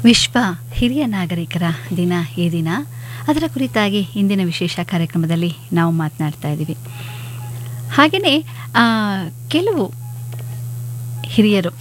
ವಿಶ್ವ ಹಿರಿಯ ನಾಗರಿಕರ ದಿನ ಈ ದಿನ ಅದರ ಕುರಿತಾಗಿ ಇಂದಿನ ವಿಶೇಷ ಕಾರ್ಯಕ್ರಮದಲ್ಲಿ ನಾವು ಮಾತನಾಡ್ತಾ ಇದ್ದೀವಿ ಹಾಗೆಯೇ ಕೆಲವು ಹಿರಿಯರು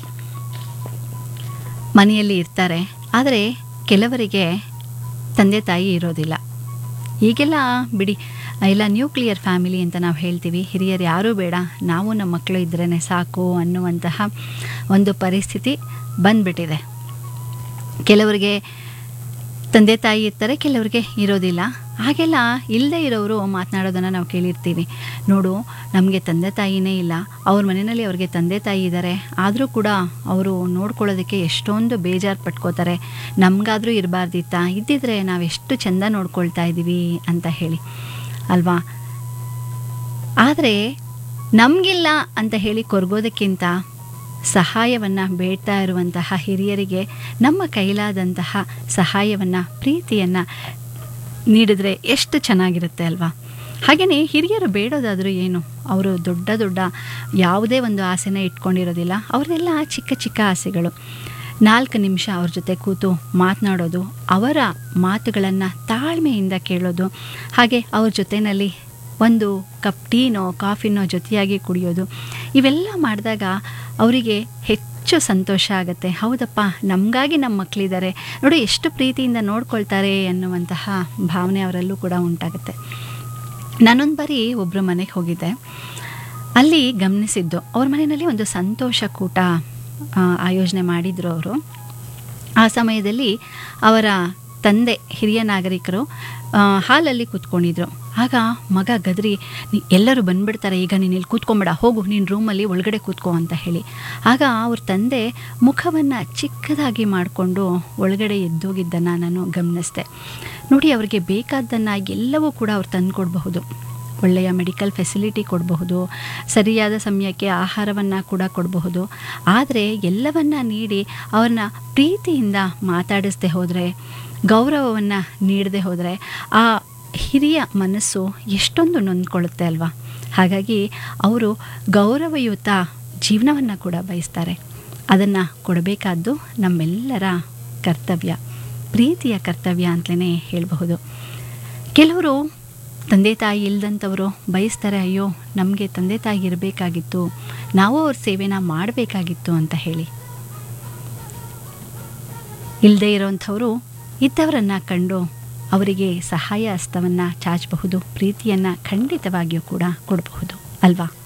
ಮನೆಯಲ್ಲಿ ಇರ್ತಾರೆ ಆದರೆ ಕೆಲವರಿಗೆ ತಂದೆ ತಾಯಿ ಇರೋದಿಲ್ಲ ಈಗೆಲ್ಲ ಬಿಡಿ ಎಲ್ಲ ನ್ಯೂಕ್ಲಿಯರ್ ಫ್ಯಾಮಿಲಿ ಅಂತ ನಾವು ಹೇಳ್ತೀವಿ ಹಿರಿಯರು ಯಾರೂ ಬೇಡ ನಾವು ನಮ್ಮ ಮಕ್ಕಳು ಇದ್ರೇ ಸಾಕು ಅನ್ನುವಂತಹ ಒಂದು ಪರಿಸ್ಥಿತಿ ಬಂದ್ಬಿಟ್ಟಿದೆ ಕೆಲವರಿಗೆ ತಂದೆ ತಾಯಿ ಇರ್ತಾರೆ ಕೆಲವರಿಗೆ ಇರೋದಿಲ್ಲ ಹಾಗೆಲ್ಲ ಇಲ್ಲದೆ ಇರೋರು ಮಾತನಾಡೋದನ್ನು ನಾವು ಕೇಳಿರ್ತೀವಿ ನೋಡು ನಮಗೆ ತಂದೆ ತಾಯಿನೇ ಇಲ್ಲ ಅವ್ರ ಮನೆಯಲ್ಲಿ ಅವ್ರಿಗೆ ತಂದೆ ತಾಯಿ ಇದ್ದಾರೆ ಆದರೂ ಕೂಡ ಅವರು ನೋಡ್ಕೊಳ್ಳೋದಕ್ಕೆ ಎಷ್ಟೊಂದು ಬೇಜಾರು ಪಟ್ಕೋತಾರೆ ನಮಗಾದರೂ ಇರಬಾರ್ದಿತ್ತಾ ಇದ್ದಿದ್ರೆ ನಾವು ಎಷ್ಟು ಚೆಂದ ನೋಡ್ಕೊಳ್ತಾ ಇದ್ದೀವಿ ಅಂತ ಹೇಳಿ ಅಲ್ವಾ ಆದರೆ ನಮಗಿಲ್ಲ ಅಂತ ಹೇಳಿ ಕೊರಗೋದಕ್ಕಿಂತ ಸಹಾಯವನ್ನು ಬೇಡ್ತಾ ಇರುವಂತಹ ಹಿರಿಯರಿಗೆ ನಮ್ಮ ಕೈಲಾದಂತಹ ಸಹಾಯವನ್ನು ಪ್ರೀತಿಯನ್ನು ನೀಡಿದ್ರೆ ಎಷ್ಟು ಚೆನ್ನಾಗಿರುತ್ತೆ ಅಲ್ವಾ ಹಾಗೆಯೇ ಹಿರಿಯರು ಬೇಡೋದಾದರೂ ಏನು ಅವರು ದೊಡ್ಡ ದೊಡ್ಡ ಯಾವುದೇ ಒಂದು ಆಸೆನ ಇಟ್ಕೊಂಡಿರೋದಿಲ್ಲ ಅವ್ರದ್ದೆಲ್ಲ ಚಿಕ್ಕ ಚಿಕ್ಕ ಆಸೆಗಳು ನಾಲ್ಕು ನಿಮಿಷ ಅವ್ರ ಜೊತೆ ಕೂತು ಮಾತನಾಡೋದು ಅವರ ಮಾತುಗಳನ್ನು ತಾಳ್ಮೆಯಿಂದ ಕೇಳೋದು ಹಾಗೆ ಅವ್ರ ಜೊತೆಯಲ್ಲಿ ಒಂದು ಕಪ್ ಟೀನೋ ಕಾಫಿನೋ ಜೊತೆಯಾಗಿ ಕುಡಿಯೋದು ಇವೆಲ್ಲ ಮಾಡಿದಾಗ ಅವರಿಗೆ ಹೆಚ್ಚು ಸಂತೋಷ ಆಗುತ್ತೆ ಹೌದಪ್ಪ ನಮಗಾಗಿ ನಮ್ಮ ಮಕ್ಕಳಿದ್ದಾರೆ ನೋಡಿ ಎಷ್ಟು ಪ್ರೀತಿಯಿಂದ ನೋಡ್ಕೊಳ್ತಾರೆ ಅನ್ನುವಂತಹ ಭಾವನೆ ಅವರಲ್ಲೂ ಕೂಡ ಉಂಟಾಗುತ್ತೆ ನಾನೊಂದು ಬಾರಿ ಒಬ್ಬರ ಮನೆಗೆ ಹೋಗಿದ್ದೆ ಅಲ್ಲಿ ಗಮನಿಸಿದ್ದು ಅವ್ರ ಮನೆಯಲ್ಲಿ ಒಂದು ಸಂತೋಷ ಕೂಟ ಆಯೋಜನೆ ಮಾಡಿದರು ಅವರು ಆ ಸಮಯದಲ್ಲಿ ಅವರ ತಂದೆ ಹಿರಿಯ ನಾಗರಿಕರು ಹಾಲಲ್ಲಿ ಕೂತ್ಕೊಂಡಿದ್ರು ಆಗ ಮಗ ಗದ್ರಿ ಎಲ್ಲರೂ ಬಂದ್ಬಿಡ್ತಾರೆ ಈಗ ನೀನು ಇಲ್ಲಿ ಕೂತ್ಕೊಂಬೇಡ ಹೋಗು ನೀನು ರೂಮಲ್ಲಿ ಒಳಗಡೆ ಕೂತ್ಕೋ ಅಂತ ಹೇಳಿ ಆಗ ಅವ್ರ ತಂದೆ ಮುಖವನ್ನು ಚಿಕ್ಕದಾಗಿ ಮಾಡಿಕೊಂಡು ಒಳಗಡೆ ಎದ್ದೋಗಿದ್ದನ್ನು ನಾನು ಗಮನಿಸಿದೆ ನೋಡಿ ಅವರಿಗೆ ಬೇಕಾದ್ದನ್ನು ಎಲ್ಲವೂ ಕೂಡ ಅವ್ರು ತಂದು ಕೊಡಬಹುದು ಒಳ್ಳೆಯ ಮೆಡಿಕಲ್ ಫೆಸಿಲಿಟಿ ಕೊಡಬಹುದು ಸರಿಯಾದ ಸಮಯಕ್ಕೆ ಆಹಾರವನ್ನು ಕೂಡ ಕೊಡಬಹುದು ಆದರೆ ಎಲ್ಲವನ್ನ ನೀಡಿ ಅವ್ರನ್ನ ಪ್ರೀತಿಯಿಂದ ಮಾತಾಡಿಸ್ದೆ ಹೋದರೆ ಗೌರವವನ್ನು ನೀಡದೆ ಹೋದರೆ ಆ ಹಿರಿಯ ಮನಸ್ಸು ಎಷ್ಟೊಂದು ನೊಂದ್ಕೊಳ್ಳುತ್ತೆ ಅಲ್ವಾ ಹಾಗಾಗಿ ಅವರು ಗೌರವಯುತ ಜೀವನವನ್ನು ಕೂಡ ಬಯಸ್ತಾರೆ ಅದನ್ನು ಕೊಡಬೇಕಾದ್ದು ನಮ್ಮೆಲ್ಲರ ಕರ್ತವ್ಯ ಪ್ರೀತಿಯ ಕರ್ತವ್ಯ ಅಂತಲೇ ಹೇಳಬಹುದು ಕೆಲವರು ತಂದೆ ತಾಯಿ ಇಲ್ದಂಥವರು ಬಯಸ್ತಾರೆ ಅಯ್ಯೋ ನಮಗೆ ತಂದೆ ತಾಯಿ ಇರಬೇಕಾಗಿತ್ತು ನಾವು ಅವ್ರ ಸೇವೆನ ಮಾಡಬೇಕಾಗಿತ್ತು ಅಂತ ಹೇಳಿ ಇಲ್ಲದೇ ಇರೋಂಥವರು ಇದ್ದವರನ್ನು ಕಂಡು ಅವರಿಗೆ ಸಹಾಯ ಹಸ್ತವನ್ನು ಚಾಚಬಹುದು ಪ್ರೀತಿಯನ್ನು ಖಂಡಿತವಾಗಿಯೂ ಕೂಡ ಕೊಡಬಹುದು ಅಲ್ವಾ